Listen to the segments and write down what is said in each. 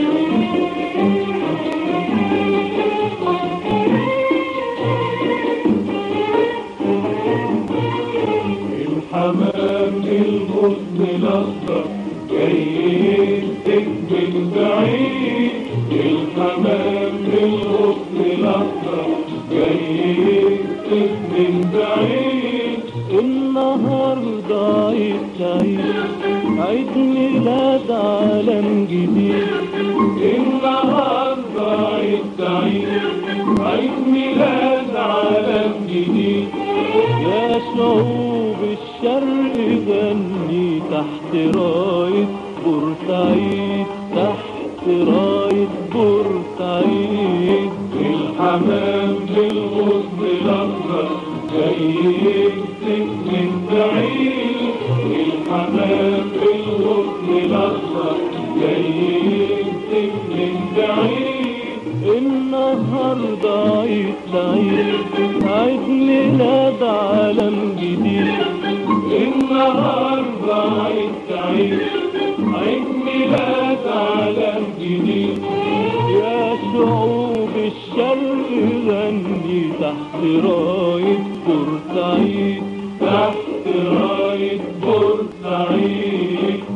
الحمام الغصن الأخضر جاي يمسك من بعيد الحمام الغصن الأخضر جاي يمسك من بعيد النهاردة عيد سعيد عيد ميلاد عالم جديد النهارده عيد سعيد عيد ميلاد عالم جديد يا شعوب الشرق غني تحت راية بورسعيد تحت راية بورسعيد الحمام بالغصن الأخضر جاي يمسك من بعيد الحمام بالغصن الأخضر جاي يمسك من بعيد النهاردة عيد سعيد عيد ميلاد عالم جديد النهارده عيد سعيد عيد ميلاد عالم جديد يا شعوب الشرق غني تحت راية بورسعيد تحت راية بورسعيد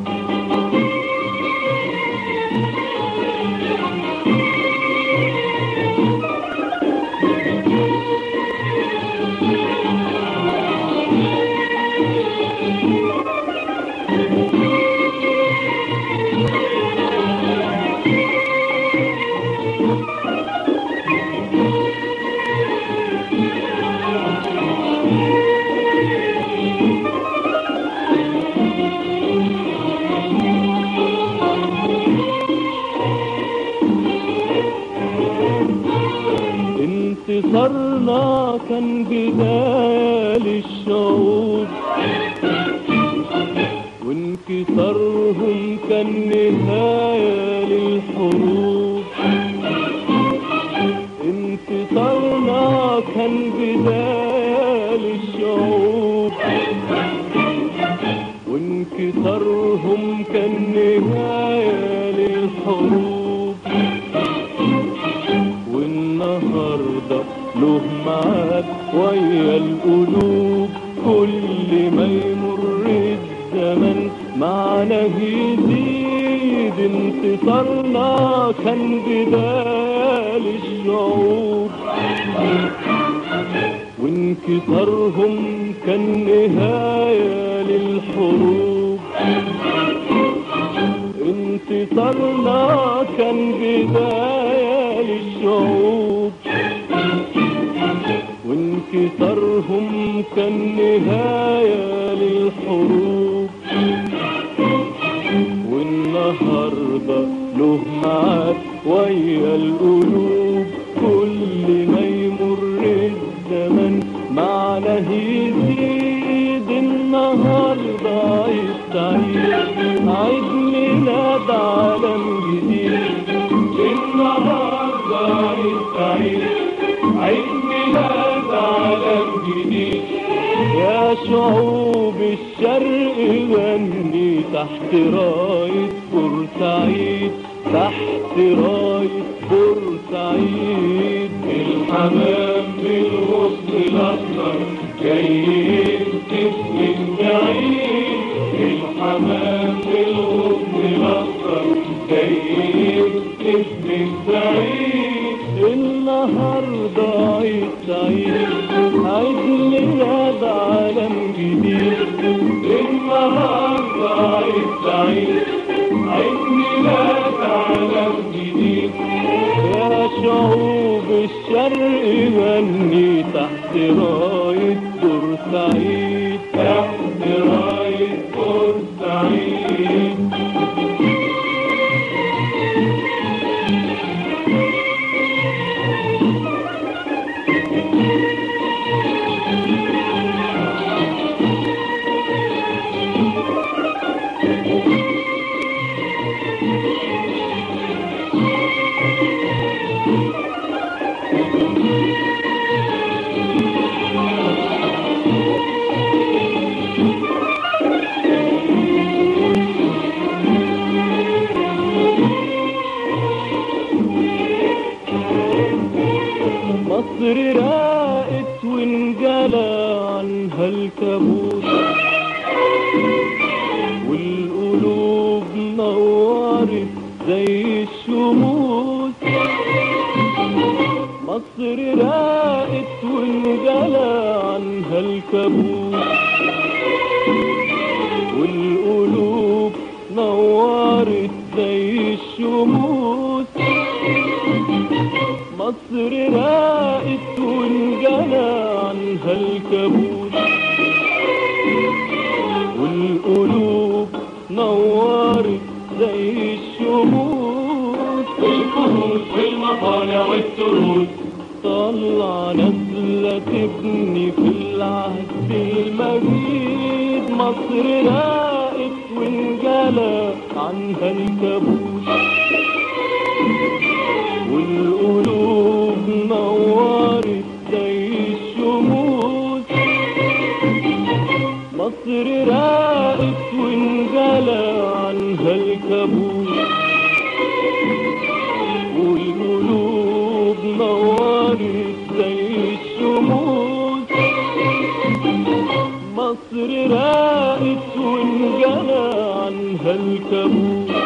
انتصارنا كان بداية للشعوب وانكسارهم كان نهاية للحروب انتصارنا كان بداية للشعوب وانكسارهم كان نهاية للحروب والنهاردة له معاد ويا القلوب كل ما يمر الزمن معنا يزيد انتصارنا كان بداية للشعوب وانكسارهم كان نهاية للحروب انتصارنا كان بداية للشعوب وانكسارهم كان نهاية للحروب والنهاردة له معاد ويا القلوب كل ما يمر الزمن معنا يزيد النهاردة عيد سعيد عيد ميلاد عالم جديد النهارده عيد سعيد عيد ميلاد عالم جديد يا شعوب الشرق غني تحت راية بورسعيد تحت راية بورسعيد الحمام بالغصن الأخضر جاي يمسك من بعيد الحمام بالغصن الأخضر جاي يمسك من بعيد النهاردة عيد سعيد عيد ميلاد عالم جديد النهارده عيد سعيد عيد ميلاد عالم جديد يا شعوب الشرق غني تحت راية بورسعيد تحت راية بورسعيد مصر راقت وانجلى عنها الكابوس والقلوب نورت زي الشموس مصر راقت وانجلى عنها الكابوس والقلوب نورت زي الشموس مصر راقت وانجلى عنها الكابوس والقلوب نورت زي الشموس والكهوف والمطالع والسرود طلع نازلة تبني في العهد المجيد مصر راقت وانجلى عنها الكابوس والقلوب نورت زي الشموس مصر راقت وانجلى عنها الكابوس والقلوب نورت زي الشموس مصر راقت وانجلى عنها الكابوس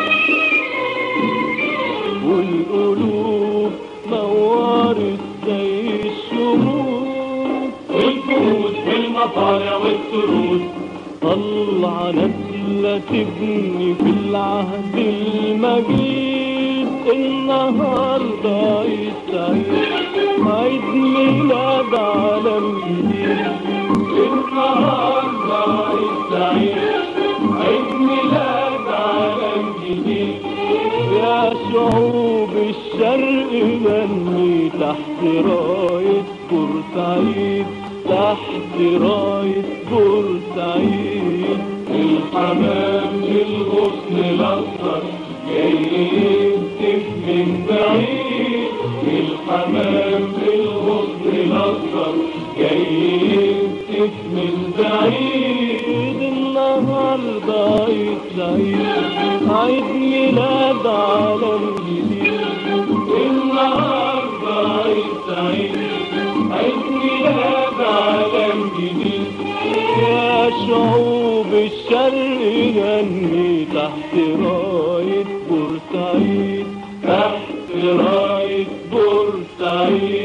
والقلوب نورت زي الشموس والكهوف والمطالع والسرود طلع نسلة تبني في العهد المجيد النهاردة عيد سعيد عيد ميلاد عالم جديد النهارده عيد سعيد عيد ميلاد عالم جديد يا شعوب الشرق غني تحت راية بورسعيد تحت راية بورسعيد الحمام بالغصن الأصفر جاي يهتف من بعيد الحمام بالغصن الأصفر جاي يهتف من بعيد عيد النهاردة عيد سعيد عيد ميلاد عالم جديد النهارده عيد سعيد عيد ميلاد عالم جديد يا شعوب الشرق غني تحت راية بورسعيد تحت راية بورسعيد